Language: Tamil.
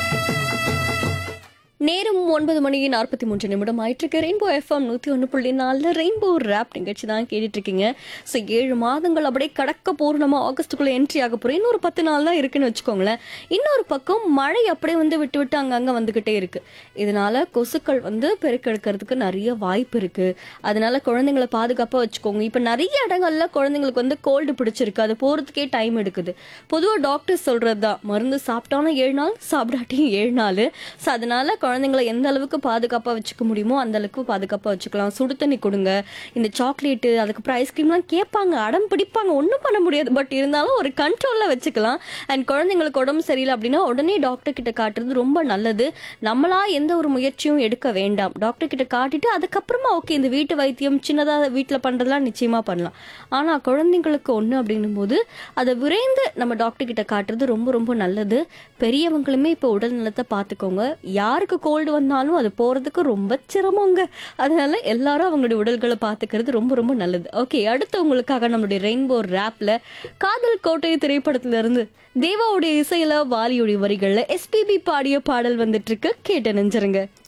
நேரம் ஒன்பது மணி நாற்பத்தி மூன்று நிமிடம் ஆயிட்டிருக்கு ரெயின்போ எஃப்எம் நூற்றி ஒன்று புள்ளி நாலில் ரெயின்போ ரேப் நிகழ்ச்சி தான் கேட்டுட்டு இருக்கீங்க ஸோ ஏழு மாதங்கள் அப்படியே கடக்க போகிறோம் நம்ம ஆகஸ்ட்டுக்குள்ளே என்ட்ரி ஆக போகிறோம் இன்னொரு பத்து நாள் தான் இருக்குன்னு வச்சுக்கோங்களேன் இன்னொரு பக்கம் மழை அப்படியே வந்து விட்டு விட்டு அங்கங்கே வந்துக்கிட்டே இருக்கு இதனால கொசுக்கள் வந்து பெருக்கெடுக்கிறதுக்கு நிறைய வாய்ப்பு இருக்கு அதனால குழந்தைங்களை பாதுகாப்பாக வச்சுக்கோங்க இப்போ நிறைய இடங்கள்ல குழந்தைங்களுக்கு வந்து கோல்டு பிடிச்சிருக்கு அது போகிறதுக்கே டைம் எடுக்குது பொதுவாக டாக்டர்ஸ் சொல்கிறது தான் மருந்து சாப்பிட்டாலும் ஏழு நாள் சாப்பிடாட்டியும் ஏழு நாள் ஸோ அதனால குழந்தைங்களை எந்த அளவுக்கு பாதுகாப்பாக வச்சுக்க முடியுமோ அந்த அளவுக்கு பாதுகாப்பாக வச்சுக்கலாம் சுடு தண்ணி கொடுங்க இந்த சாக்லேட்டு அதுக்கப்புறம் ஐஸ்கிரீம்லாம் கேட்பாங்க அடம் பிடிப்பாங்க ஒன்றும் பண்ண முடியாது பட் இருந்தாலும் ஒரு கண்ட்ரோலில் வச்சுக்கலாம் அண்ட் குழந்தைங்களுக்கு உடம்பு சரியில்லை அப்படின்னா உடனே டாக்டர் கிட்ட காட்டுறது ரொம்ப நல்லது நம்மளா எந்த ஒரு முயற்சியும் எடுக்க வேண்டாம் டாக்டர் கிட்ட காட்டிட்டு அதுக்கப்புறமா ஓகே இந்த வீட்டு வைத்தியம் சின்னதாக வீட்டில் பண்ணுறதுலாம் நிச்சயமாக பண்ணலாம் ஆனால் குழந்தைங்களுக்கு ஒன்று அப்படின்னும் போது அதை விரைந்து நம்ம டாக்டர் கிட்ட காட்டுறது ரொம்ப ரொம்ப நல்லது பெரியவங்களுமே இப்போ உடல் நலத்தை பார்த்துக்கோங்க யாருக்கு கோல்டு வந்தாலும் அது போகிறதுக்கு ரொம்ப சிரமங்க அதனால எல்லாரும் அவங்களுடைய உடல்களை பார்த்துக்கிறது ரொம்ப ரொம்ப நல்லது ஓகே அடுத்து உங்களுக்காக நம்மளுடைய ரெயின்போ ரேப்ல காதல் கோட்டை திரைப்படத்துல இருந்து தேவாவுடைய இசையில வாலியுடைய வரிகள்ல எஸ்பிபி பாடிய பாடல் வந்துட்டு இருக்கு கேட்டு நெஞ்சிருங்க